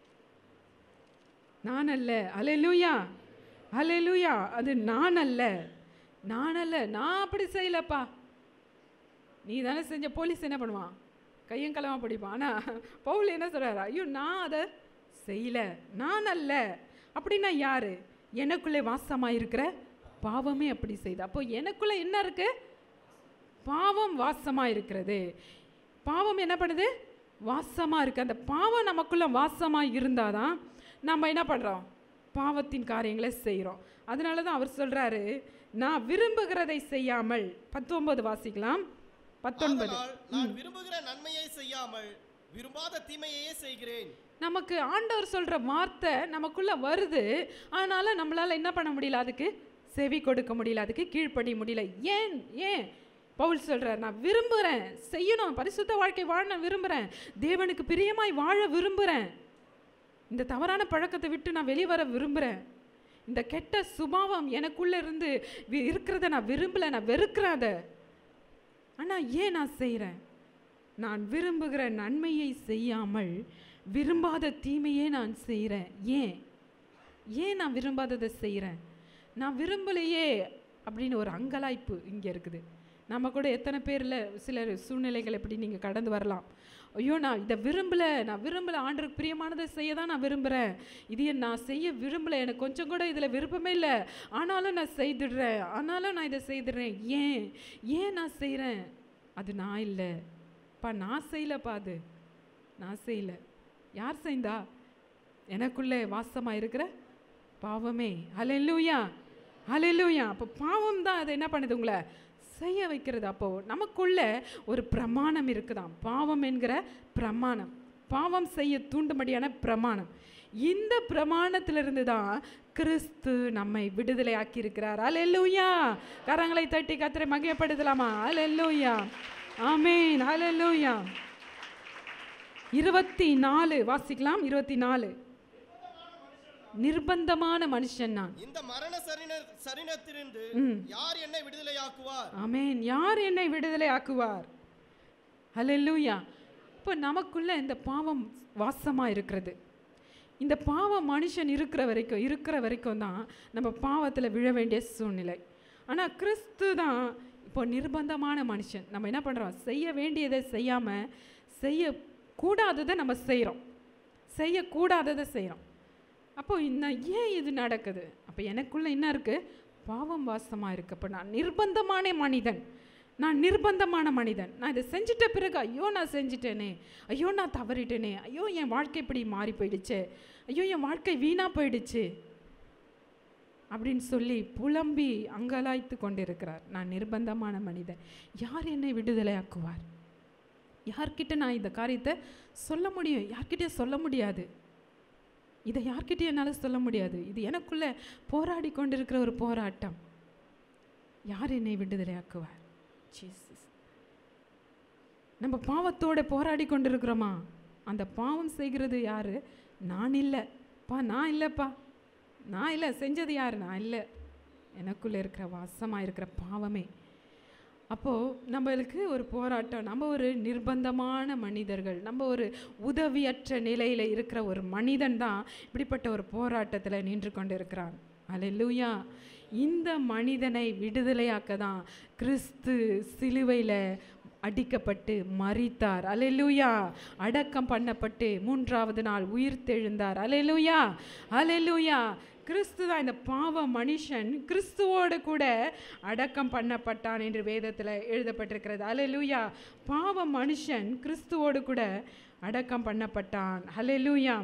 நான் அல்ல அலையலூயா அலையலூயா அது நான் அல்ல நான் அல்ல நான் அப்படி செய்யலப்பா நீ தானே செஞ்ச போலீஸ் என்ன பண்ணுவான் கையங்கலமாக பிடிப்பான் ஆனால் பவுல் என்ன சொல்றாரு ஐயோ நான் அதை செய்யல நான் அல்ல அப்படின்னா யாரு எனக்குள்ளே வாசமாக இருக்கிற பாவமே அப்படி செய்து அப்போ எனக்குள்ளே என்ன இருக்கு பாவம் வாசமாக இருக்கிறது பாவம் என்ன பண்ணுது வாசமாக இருக்கு அந்த பாவம் நமக்குள்ள வாசமாக இருந்தால் தான் நம்ம என்ன பண்ணுறோம் பாவத்தின் காரியங்களை செய்கிறோம் அதனால தான் அவர் சொல்கிறாரு நான் விரும்புகிறதை செய்யாமல் பத்தொன்பது வாசிக்கலாம் பத்தொன்பது ஆதலால் நான் விரும்புகிற நன்மையை செய்யாமல் விரும்பாத தீமையையே செய்கிறேன் நமக்கு ஆண்டவர் சொல்கிற வார்த்தை நமக்குள்ளே வருது ஆனாலும் நம்மளால் என்ன பண்ண முடியல அதுக்கு செவி கொடுக்க முடியல அதுக்கு கீழ்ப்படிய முடியல ஏன் ஏன் பவுல் சொல்கிறார் நான் விரும்புகிறேன் செய்யணும் பரிசுத்த வாழ்க்கை வாழ நான் விரும்புகிறேன் தேவனுக்கு பிரியமாய் வாழ விரும்புகிறேன் இந்த தவறான பழக்கத்தை விட்டு நான் வெளியே வர விரும்புகிறேன் இந்த கெட்ட சுபாவம் எனக்குள்ளே இருந்து வி- இருக்கிறத நான் விரும்பலை நான் வெறுக்கிறேன் அதை ஆனால் ஏன் நான் செய்கிறேன் நான் விரும்புகிற நன்மையை செய்யாமல் விரும்பாத தீமையே நான் செய்கிறேன் ஏன் ஏன் நான் விரும்பாததை செய்கிறேன் நான் விரும்பலையே அப்படின்னு ஒரு அங்கலாய்ப்பு இங்கே இருக்குது நம்ம கூட எத்தனை பேரில் சில சூழ்நிலைகள் எப்படி நீங்கள் கடந்து வரலாம் ஐயோ நான் இதை விரும்பலை நான் விரும்பலை ஆண்டருக்கு பிரியமானதை செய்ய தான் நான் விரும்புகிறேன் இது என் நான் செய்ய விரும்பலை எனக்கு கொஞ்சம் கூட இதில் விருப்பமே இல்லை ஆனாலும் நான் செய்துடுறேன் ஆனாலும் நான் இதை செய்துடுறேன் ஏன் ஏன் நான் செய்கிறேன் அது நான் இல்லை பா நான் செய்யலப்பா அது நான் செய்யல யார் செய்தா எனக்குள்ளே வாசமாக இருக்கிற பாவமே ஹalleluya ஹalleluya அப்போ பாவம் தான் அது என்ன பண்ணுது உங்களை செய்ய வைக்கிறது அப்போ நமக்குள்ள ஒரு பிரமாணம் இருக்குதாம் பாவம் என்கிற பிரமாணம் பாவம் செய்ய தூண்டும்படியான பிரமாணம் இந்த பிரமாணத்திலிருந்து தான் கிறிஸ்து நம்மை விடுதலை ஆக்கியிருக்கிறார் அலெல்லூயா கரங்களை தட்டி கத்திரை மகிழப்படுத்தலாமா அலெல்லூயா ஆமேன் அலெல்லூயா இருபத்தி நாலு வாசிக்கலாம் இருபத்தி நாலு நிர்பந்தமான மனுஷன் நான் இந்த மரண சரின சரினத்திலிருந்து ம். யார் என்னை விடுதலையாக்குவார் ஆமென் யார் என்னை விடுதலை ஆக்குவார் ஹalleluya இப்போ நமக்குள்ள இந்த பாவம் வாசமாக இருக்கிறது இந்த பாவம் மனுஷன் இருக்கிற வரைக்கும் இருக்கிற வரைக்கும் தான் நம்ம பாவத்தில் விழ வேண்டிய சூழ்நிலை ஆனால் கிறிஸ்து தான் இப்போ நிர்பந்தமான மனுஷன் நம்ம என்ன பண்ணுறோம் செய்ய வேண்டியதை செய்யாமல் செய்யக்கூடாததை நம்ம செய்கிறோம் செய்யக்கூடாததை செய்கிறோம் அப்போ இந்த ஏன் இது நடக்குது அப்போ எனக்குள்ள என்ன இருக்குது பாவம் வாசமாக இருக்கு அப்போ நான் நிர்பந்தமான மனிதன் நான் நிர்பந்தமான மனிதன் நான் இதை செஞ்சிட்ட பிறகு ஐயோ நான் செஞ்சிட்டேனே ஐயோ நான் தவறிட்டேனே ஐயோ என் வாழ்க்கை இப்படி மாறி போயிடுச்சே ஐயோ என் வாழ்க்கை வீணாக போயிடுச்சு அப்படின்னு சொல்லி புலம்பி அங்கலாய்த்து கொண்டிருக்கிறார் நான் நிர்பந்தமான மனிதன் யார் என்னை விடுதலையாக்குவார் யார்கிட்ட நான் இந்த காரியத்தை சொல்ல முடியும் யார்கிட்ட சொல்ல முடியாது இதை யார்கிட்டயும் என்னால் சொல்ல முடியாது இது எனக்குள்ள போராடி கொண்டிருக்கிற ஒரு போராட்டம் யார் என்னை விடுதலையாக்குவார் ஜீசஸ் நம்ம பாவத்தோட போராடி கொண்டிருக்கிறோமா அந்த பாவம் செய்கிறது யாரு நான் இல்லை பா நான் இல்லைப்பா நான் இல்லை செஞ்சது யார் நான் இல்லை எனக்குள்ளே இருக்கிற வாசமாக இருக்கிற பாவமே அப்போது நம்மளுக்கு ஒரு போராட்டம் நம்ம ஒரு நிர்பந்தமான மனிதர்கள் நம்ம ஒரு உதவியற்ற நிலையில் இருக்கிற ஒரு மனிதன் தான் இப்படிப்பட்ட ஒரு போராட்டத்தில் நின்று கொண்டிருக்கிறான் அல்லேலூயா இந்த மனிதனை விடுதலையாக்க தான் கிறிஸ்து சிலுவையில் அடிக்கப்பட்டு மரித்தார் அலெலுயா அடக்கம் பண்ணப்பட்டு மூன்றாவது நாள் உயிர் தெழுந்தார் அலெலுயா அலெலுயா கிறிஸ்து தான் இந்த பாவ மனுஷன் கிறிஸ்துவோடு கூட அடக்கம் பண்ணப்பட்டான் என்று வேதத்தில் எழுதப்பட்டிருக்கிறது அலெலுயா பாவ மனுஷன் கிறிஸ்துவோடு கூட அடக்கம் பண்ணப்பட்டான் ஹலெலுயா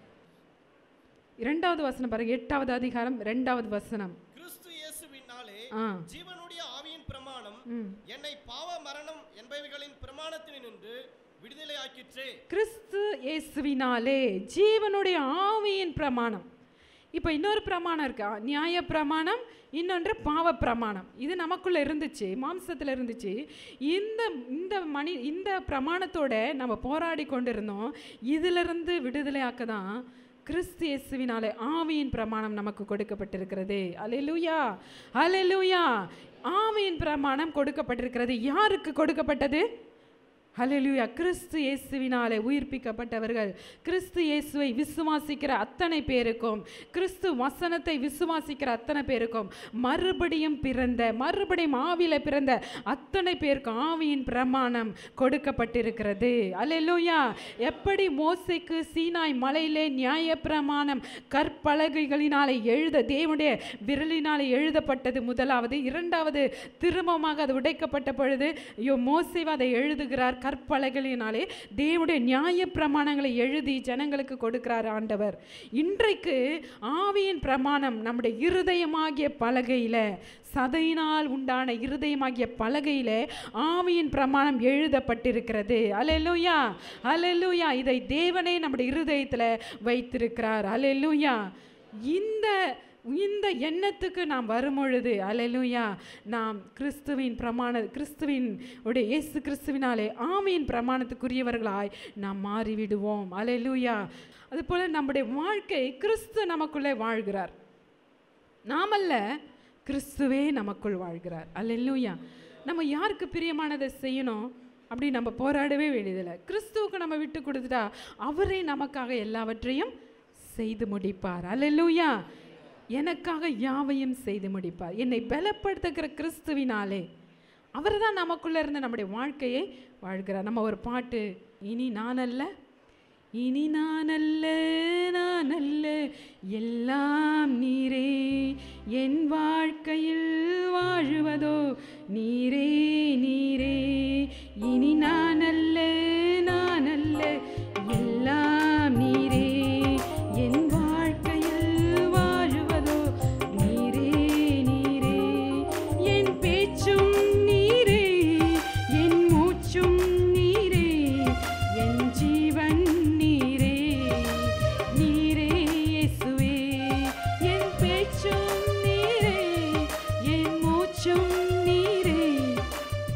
இரண்டாவது வசனம் பாருங்க எட்டாவது அதிகாரம் ரெண்டாவது வசனம் கிறிஸ்து இயேசுவினாலே ஆ ஜீவனுடைய ஆவியின் பிரமாணம் ம் என்னை பாவ மரணம் என்பவைகளின் பிரமாணத்தினின்று விடுதலையாக்கிற்றே கிறிஸ்து இயேசுவினாலே ஜீவனுடைய ஆவியின் பிரமாணம் இப்போ இன்னொரு பிரமாணம் இருக்கா நியாய பிரமாணம் இன்னொன்று பாவ பிரமாணம் இது நமக்குள்ள இருந்துச்சு மாம்சத்தில் இருந்துச்சு இந்த இந்த மணி இந்த பிரமாணத்தோட நம்ம போராடி கொண்டிருந்தோம் இதிலிருந்து விடுதலையாக்க தான் கிறிஸ்து இயேசுவினாலே ஆவியின் பிரமாணம் நமக்கு கொடுக்கப்பட்டிருக்கிறது அலெலுயா அலெலுயா ஆவியின் பிரமாணம் கொடுக்கப்பட்டிருக்கிறது யாருக்கு கொடுக்கப்பட்டது ஹalleluya கிறிஸ்து இயேசுவினாலே உயிர்ப்பிக்கப்பட்டவர்கள் கிறிஸ்து இயேசுவை விசுவாசிக்கிற அத்தனை பேருக்கும் கிறிஸ்து வசனத்தை விசுவாசிக்கிற அத்தனை பேருக்கும் மறுபடியும் பிறந்த மறுபடியும் ஆவியில பிறந்த அத்தனை பேருக்கும் ஆவியின் பிரமாணம் கொடுக்கப்பட்டிருக்கிறது அல்லேலூயா எப்படி மோசைக்கு சீனாய் மலையிலே நியாய பிரமாணம் கற்பலகைகளினாலே எழுத தேவனுடைய விரலினாலே எழுதப்பட்டது முதலாவது இரண்டாவது திரும்பமாக அது உடைக்கப்பட்ட பொழுது ஐயோ மோசேவா அதை எழுதுகிறார் கற்பலகைகளினாலே தேவனுடைய நியாய பிரமாணங்களை எழுதி ஜனங்களுக்கு கொடுக்கிறார் ஆண்டவர் இன்றைக்கு ஆவியின் பிரமாணம் நம்முடைய இருதயமாகிய பலகையில சதையினால் உண்டான இருதயமாகிய பலகையில ஆவியின் பிரமாணம் எழுதப்பட்டிருக்கிறது அலெலுயா அலெலுயா இதை தேவனே நம்முடைய இருதயத்துல வைத்திருக்கிறார் அலெலுயா இந்த இந்த எண்ணத்துக்கு நாம் வரும்பொழுது அலெலுயா நாம் கிறிஸ்துவின் பிரமாண கிறிஸ்துவின் உடைய இயேசு கிறிஸ்துவினாலே ஆவியின் பிரமாணத்துக்குரியவர்களாய் நாம் மாறிவிடுவோம் அலெலுயா அதுபோல் நம்முடைய வாழ்க்கை கிறிஸ்து நமக்குள்ளே வாழ்கிறார் நாமல்ல கிறிஸ்துவே நமக்குள் வாழ்கிறார் அல்லேலூயா நம்ம யாருக்கு பிரியமானதை செய்யணும் அப்படி நம்ம போராடவே வேண்டியதில்லை கிறிஸ்துவுக்கு நம்ம விட்டு கொடுத்துட்டா அவரே நமக்காக எல்லாவற்றையும் செய்து முடிப்பார் அல்லேலூயா எனக்காக யாவையும் செய்து முடிப்பார் என்னை பலப்படுத்துகிற கிறிஸ்துவினாலே அவர் தான் நமக்குள்ள இருந்து நம்முடைய வாழ்க்கையை வாழ்கிறார் நம்ம ஒரு பாட்டு இனி நான் அல்ல இனி நான் அல்ல நான் அல்ல எல்லாம் நீரே என் வாழ்க்கையில் வாழுவதோ நீரே நீரே இனி நான் அல்ல நான் அல்ல எல்லாம் நீரே என் வாழ்க்கையில் வாழுவதோ நீரே நீரே என் பேச்சும் நீரே என் மூச்சும் நீரே என் ஜீவன் நீரே நீரே இயேசுவே என் பேச்சும் நீரே என் மூச்சும் நீரே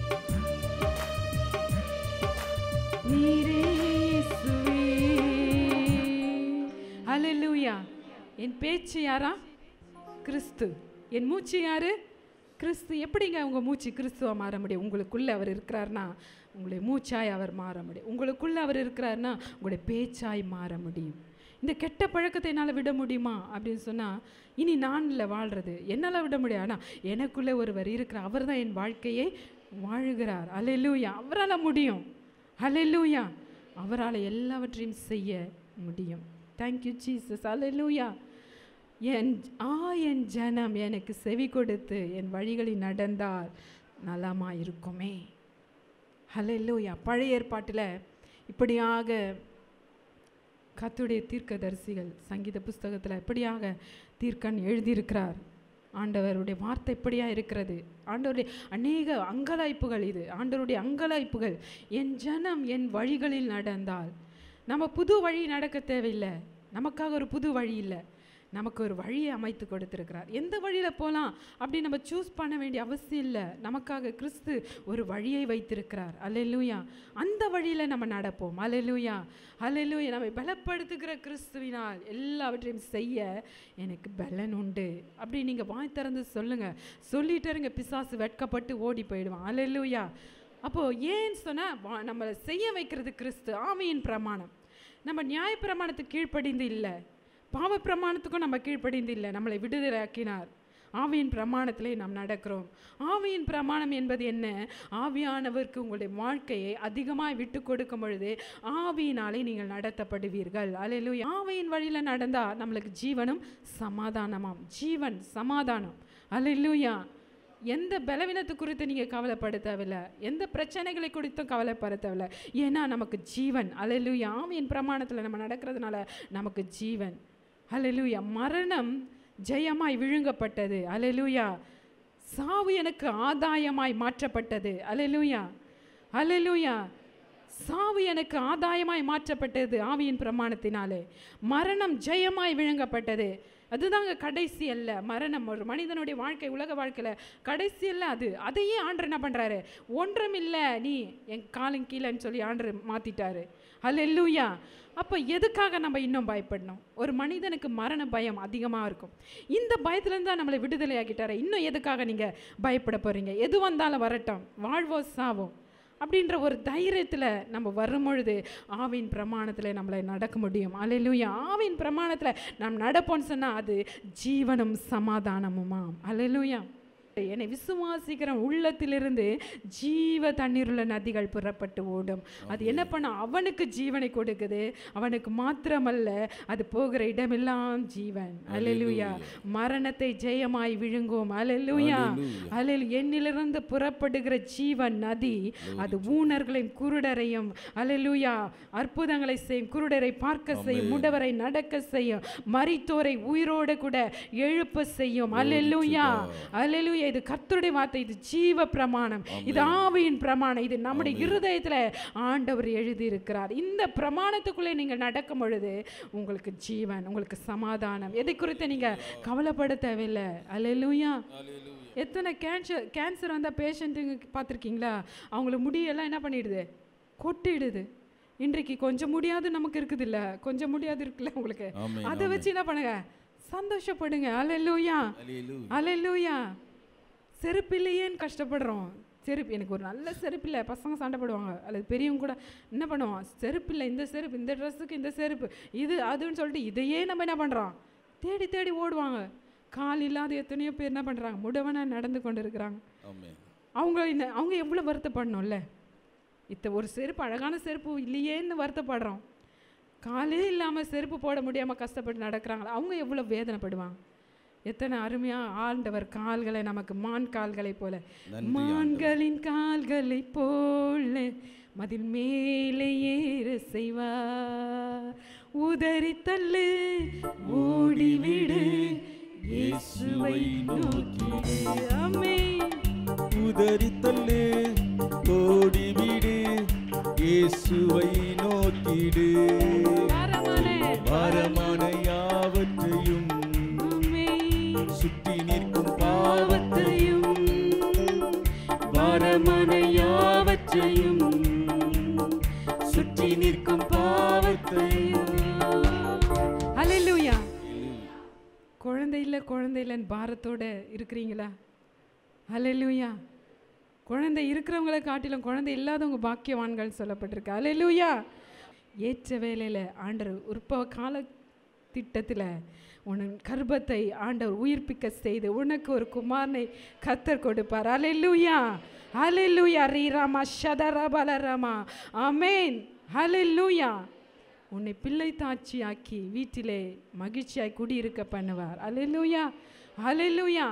யாரா கிறிஸ்து என் மூச்சு யாரு கிறிஸ்து எப்படிங்க உங்க மூச்சு கிறிஸ்துவா மாற முடியும் உங்களுக்குள்ள அவர் இருக்கிறாருன்னா உங்களுடைய மூச்சாய் அவர் மாற முடியும் உங்களுக்குள்ள அவர் இருக்கிறாருன்னா உங்களுடைய பேச்சாய் மாற முடியும் இந்த கெட்ட பழக்கத்தை என்னால் விட முடியுமா அப்படின்னு சொன்னால் இனி நான் இல்லை வாழ்கிறது என்னால் விட முடியாது ஆனால் எனக்குள்ளே ஒருவர் இருக்கிறார் அவர் தான் என் வாழ்க்கையை வாழுகிறார் அலெலூயா அவரால் முடியும் அலெலூயா அவரால் எல்லாவற்றையும் செய்ய முடியும் தேங்க்யூ ஜீசஸ் அலெலூயா என் ஆ என் ஜனம் எனக்கு செவி கொடுத்து என் வழிகளில் நடந்தால் நலமா இருக்குமே ஹalleluya பழைய ஏற்பாட்டில் இப்படியாக கத்துடைய தீர்க்கதரிசிகள் சங்கீத புஸ்தகத்தில் இப்படியாக தீர்க்கன் எழுதியிருக்கிறார் ஆண்டவருடைய வார்த்தை இப்படியா இருக்கிறது ஆண்டவருடைய அநேக அங்கலாய்ப்புகள் இது ஆண்டவருடைய அங்கலாய்ப்புகள் என் ஜனம் என் வழிகளில் நடந்தால் நம்ம புது வழி நடக்க தேவையில்லை நமக்காக ஒரு புது வழி இல்லை நமக்கு ஒரு வழியை அமைத்து கொடுத்திருக்கிறார் எந்த வழியில் போகலாம் அப்படி நம்ம சூஸ் பண்ண வேண்டிய அவசியம் இல்லை நமக்காக கிறிஸ்து ஒரு வழியை வைத்திருக்கிறார் அல்லேலூயா அந்த வழியில் நம்ம நடப்போம் அல்லேலூயா அல்லேலூயா நம்மை பலப்படுத்துகிற கிறிஸ்துவினால் எல்லாவற்றையும் செய்ய எனக்கு பலன் உண்டு அப்படி நீங்கள் வாய் திறந்து சொல்லுங்கள் சொல்லிட்டு இருங்க பிசாசு வெட்கப்பட்டு ஓடி போயிடுவான் அல்லேலூயா அப்போது ஏன்னு சொன்னால் நம்மளை செய்ய வைக்கிறது கிறிஸ்து ஆவியின் பிரமாணம் நம்ம நியாய பிரமாணத்துக்கு கீழ்ப்படிந்து இல்லை பாவ பிரமாணத்துக்கும் நம்ம கீழ்ப்படிந்து இல்லை நம்மளை விடுதலையாக்கினார் ஆவியின் பிரமாணத்திலே நாம் நடக்கிறோம் ஆவியின் பிரமாணம் என்பது என்ன ஆவியானவருக்கு உங்களுடைய வாழ்க்கையை அதிகமாக விட்டு கொடுக்கும் பொழுது ஆவியினாலே நீங்கள் நடத்தப்படுவீர்கள் அல்லேலூயா ஆவியின் வழியில் நடந்தால் நம்மளுக்கு ஜீவனும் சமாதானமாம் ஜீவன் சமாதானம் அல்லேலூயா எந்த பலவீனத்து குறித்து நீங்கள் கவலைப்பட தேவையில்ல எந்த பிரச்சனைகளை குறித்தும் கவலைப்பட தேவையில்ல ஏன்னா நமக்கு ஜீவன் அல்லேலூயா ஆவியின் பிரமாணத்தில் நம்ம நடக்கிறதுனால நமக்கு ஜீவன் அல்லேலூயா மரணம் ஜெயமாய் விழுங்கப்பட்டது அல்லேலூயா சாவு எனக்கு ஆதாயமாய் மாற்றப்பட்டது அல்லேலூயா அல்லேலூயா சாவு எனக்கு ஆதாயமாய் மாற்றப்பட்டது ஆவியின் பிரமாணத்தினாலே மரணம் ஜெயமாய் விழுங்கப்பட்டது அதுதாங்க கடைசி அல்ல மரணம் ஒரு மனிதனுடைய வாழ்க்கை உலக வாழ்க்கையில் கடைசி அல்ல அது அதையே ஆண்டர் என்ன பண்ணுறாரு ஒன்றும் இல்லை நீ என் காலின் கீழேன்னு சொல்லி ஆண்டர் மாற்றிட்டாரு அல்லேலூயா அப்போ எதுக்காக நம்ம இன்னும் பயப்படணும் ஒரு மனிதனுக்கு மரண பயம் அதிகமாக இருக்கும் இந்த பயத்துலேருந்து தான் நம்மளை விடுதலை ஆக்கிட்டாரு இன்னும் எதுக்காக நீங்கள் பயப்பட போகிறீங்க எது வந்தாலும் வரட்டும் வாழ்வோ சாவோ அப்படின்ற ஒரு தைரியத்தில் நம்ம வரும் பொழுது ஆவின் பிரமாணத்தில் நம்மளை நடக்க முடியும் அலையிலுயா ஆவின் பிரமாணத்தில் நாம் நடப்போம்னு சொன்னால் அது ஜீவனும் சமாதானமுமாம் அலையிலுயா என்னை விசுவாசிக்கிற உள்ளத்திலிருந்து ஜீவ தண்ணீருள்ள நதிகள் புறப்பட்டு ஓடும் அது என்ன பண்ண அவனுக்கு ஜீவனை கொடுக்குது அவனுக்கு மாத்திரமல்ல அது போகிற இடமெல்லாம் ஜீவன் அலெலுயா மரணத்தை ஜெயமாய் விழுங்கும் அலெலுயா அலெல் என்னிலிருந்து புறப்படுகிற ஜீவன் நதி அது ஊனர்களையும் குருடரையும் அலெலுயா அற்புதங்களை செய்யும் குருடரை பார்க்க செய்யும் முடவரை நடக்க செய்யும் மரித்தோரை உயிரோடு கூட எழுப்ப செய்யும் அலெலுயா அலெலுயா இது கர்த்தருடைய வார்த்தை இது ஜீவ பிரமாணம் இது ஆவியின் பிரமாணம் இது நம்முடைய இருதயத்துல ஆண்டவர் எழுதி இருக்கிறார் இந்த பிரமாணத்துக்குள்ளே நீங்க நடக்கும் பொழுது உங்களுக்கு ஜீவன் உங்களுக்கு சமாதானம் எதை குறித்து நீங்க கவலைப்பட தேவையில்லை அலெலுயா எத்தனை கேன்சர் கேன்சர் வந்தால் பேஷண்ட்டுங்க பார்த்துருக்கீங்களா அவங்களுக்கு முடியெல்லாம் என்ன பண்ணிடுது கொட்டிடுது இன்றைக்கு கொஞ்சம் முடியாது நமக்கு இருக்குது இல்ல கொஞ்சம் முடியாது இருக்குல்ல உங்களுக்கு ஆமென், அதை வச்சு என்ன பண்ணுங்க சந்தோஷப்படுங்க அலெல்லூயா அலெல்லூயா செருப்பு இல்லையேன்னு கஷ்டப்படுறோம் செருப்பு எனக்கு ஒரு நல்ல செருப்பு இல்லை பசங்க சண்டை போடுவாங்க அல்லது பெரியவங்க கூட என்ன பண்ணுவான் செருப்பு இல்லை இந்த செருப்பு இந்த ட்ரெஸ்ஸுக்கு இந்த செருப்பு இது அதுன்னு சொல்லிட்டு இதையே நம்ம என்ன பண்ணுறோம் தேடி தேடி ஓடுவாங்க கால் இல்லாத எத்தனையோ பேர் என்ன பண்ணுறாங்க முடவனா நடந்து கொண்டு இருக்கிறாங்க ஆமென் அவங்க இந்த அவங்க எவ்வளோ வருத்தப்படணும்ல இத்த ஒரு செருப்பு அழகான செருப்பு இல்லையேன்னு வருத்தப்படுறோம் காலே இல்லாமல் செருப்பு போட முடியாமல் கஷ்டப்பட்டு நடக்கிறாங்களா அவங்க எவ்வளோ வேதனைப்படுவாங்க எத்தனை அருமையாக ஆண்டவர் கால்களை நமக்கு மான் கால்களை போல நன்றி மான்களின் கால்களை போல மதில் மேலே ஏற செய்வார் உதறி தள்ளு ஓடிவிடு இயேசுவை நோக்கிடு ஆமென் உதறித்தள்ளு ஓடிவிடு இயேசுவை நோக்கிடு பாரமான பாரமான யாவற்றையும் ஆமென் சுற்றி நிற்கும் பாவத்தை பாவத்தையும் பாரமான யாவற்றையும் சுற்றி நிற்கும் பாவத்தையும் அல்லேலூயா குழந்தை இல்லை குழந்தை இல்லைன்னு பாரத்தோட இருக்கிறீங்களா ஹalleluya குழந்தை இருக்கிறவங்கள காட்டிலும் குழந்தை இல்லாதவங்க பாக்கியவான்கள் சொல்லப்பட்டிருக்கு ஹalleluya ஏற்ற வேலையில் ஆண்டவர் உற்பவ கால திட்டத்தில் உன் கர்ப்பத்தை ஆண்டவர் உயிர்ப்பிக்க செய்து உனக்கு ஒரு குமாரனை கத்தர் கொடுப்பார் அலெல்லுயா அலெல்லுயா ரீராமா ஷதரா பலராமா ஆமேன் ஹalleluya உன்னை பிள்ளை தாட்சியாக்கி வீட்டிலே மகிழ்ச்சியாய் குடியிருக்க பண்ணுவார் அலெல்லுயா அலெல்லுயா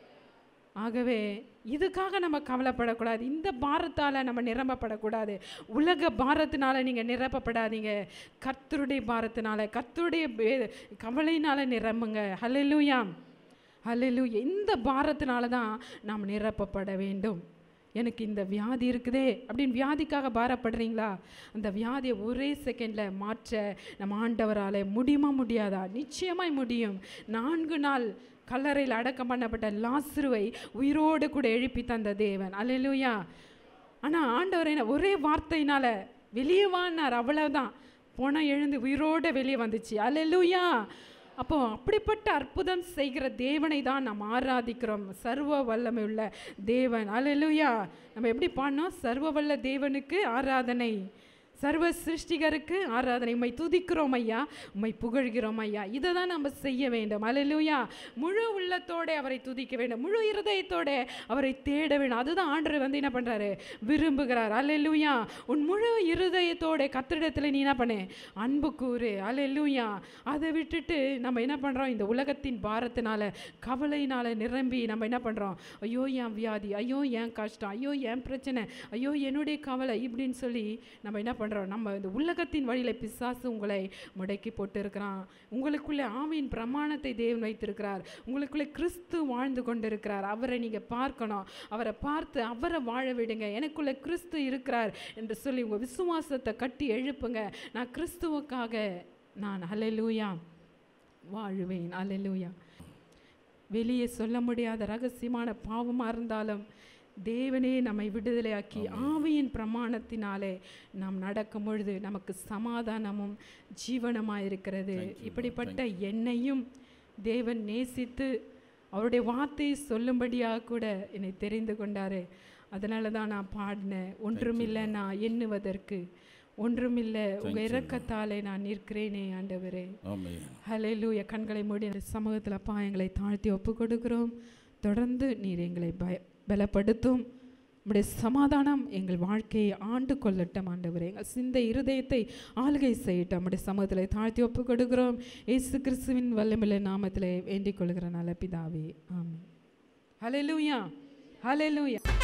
ஆகவே இதுக்காக நம்ம கவலைப்படக்கூடாது இந்த பாரத்தால் நம்ம நிரம்பப்படக்கூடாது உலக பாரத்தினால நீங்கள் நிரப்பப்படாதீங்க கர்த்தருடைய பாரத்தினால கர்த்தருடைய வே- கவலையினால நிரம்புங்க ஹalleluya ஹalleluya இந்த பாரத்தினால தான் நாம் நிரப்பப்பட வேண்டும் எனக்கு இந்த வியாதி இருக்குதே அப்படின்னு வியாதிக்காக பாரப்படுறீங்களா அந்த வியாதியை ஒரே செகண்டில் மாற்ற நம்ம ஆண்டவரால் முடியுமா முடியாதா நிச்சயமாய் முடியும் நான்கு நாள் கல்லறையில் அடக்கம் பண்ணப்பட்ட லாசுருவை உயிரோடு கூட எழுப்பி தந்த தேவன் அல்லேலூயா ஆனால் ஆண்டவர் என்ன ஒரே வார்த்தையினால வெளியே வானார் அவ்வளவுதான் போனால் எழுந்து உயிரோடு வெளியே வந்துச்சு அல்லேலூயா அப்போ அப்படிப்பட்ட அற்புதம் செய்கிற தேவனை தான் நாம் ஆராதிக்கிறோம் சர்வ வல்லமை உள்ள தேவன் அல்லேலூயா நம்ம எப்படி பாடினோம் சர்வ வல்ல தேவனுக்கு ஆராதனை சர்வ சிருஷ்டிகருக்கு ஆராதனை உம்மை துதிக்கிறோம் ஐயா உம்மை புகழ்கிறோம் ஐயா இதை தான் நம்ம செய்ய வேண்டும் அல்லேலூயா முழு உள்ளத்தோட அவரை துதிக்க வேண்டும் முழு இருதயத்தோட அவரை தேட வேண்டும் அதுதான் ஆண்டவர் வந்து என்ன பண்றாரு விரும்புகிறார் அல்லேலூயா உன் முழு இருதயத்தோட கத்திரிடத்தில் நீ என்ன பண்ணு அன்பு கூறு அல்லேலூயா அதை விட்டுட்டு நம்ம என்ன பண்றோம் இந்த உலகத்தின் பாரத்தினால கவலையினால நிரம்பி நம்ம என்ன பண்றோம் ஐயோ என் வியாதி ஐயோ என் கஷ்டம் ஐயோ என் பிரச்சனை ஐயோ என்னுடைய கவலை இப்படின்னு சொல்லி நம்ம என்ன பண்றோம் நம்ம இந்த உலகத்தின் வழியில பிசாசு உங்களை முடக்கி போட்டு இருக்கிறான் உங்களுக்குள்ளே ஆவியின் பிரமாணத்தை தேவன் வைத்திருக்கிறார் உங்களுக்குள்ளே கிறிஸ்து வாழ்ந்து கொண்டிருக்கிறார் அவரை நீங்க பார்க்கணும் அவரை பார்த்து அவரை வாழ விடுங்க எனக்குள்ளே கிறிஸ்து இருக்கிறார் என்று சொல்லி உங்க விசுவாசத்தை கட்டி எழுப்புங்க நான் கிறிஸ்துவுக்காக நான் ஹalleluya வாழுவேன் அல்லேலூயா வெளியே சொல்ல முடியாத ரகசியமான பாவமாக இருந்தாலும் தேவனே நம்மை விடுதலையாக்கி ஆவியின் பிரமாணத்தினாலே நாம் நடக்கும் பொழுது நமக்கு சமாதானமும் ஜீவனமாக இருக்கிறது இப்படிப்பட்ட என்னையும் தேவன் நேசித்து அவருடைய வார்த்தையை சொல்லும்படியாக கூட என்னை தெரிந்து கொண்டாரு அதனால தான் நான் பாடினேன் ஒன்றுமில்லை நான் எண்ணுவதற்கு ஒன்றுமில்லை உங்கள் இரக்கத்தாலே நான் நிற்கிறேனே ஆண்டவரே ஆமென் ஹalleluya கண்களை மூடி இந்த சமூகத்தில் அப்பா எங்களை தாழ்த்தி ஒப்பு கொடுக்கிறோம் தொடர்ந்து நீர் எங்களை பய பலப்படுத்தும் உம்முடைய சமாதானம் எங்கள் வாழ்க்கையை ஆண்டு கொள்ளட்டும் ஆண்டவரே எங்கள் சிந்தை இருதயத்தை ஆளுகை செய்யட்டும் நம்முடைய சமூகத்தில் தாழ்த்தி ஒப்பு கொடுக்கிறோம் இயேசு கிறிஸ்துவின் வல்லமில்லை நாமத்திலே வேண்டிக் கொள்கிற நல்ல பிதாவே ஆமென் ஹalleluya ஹalleluya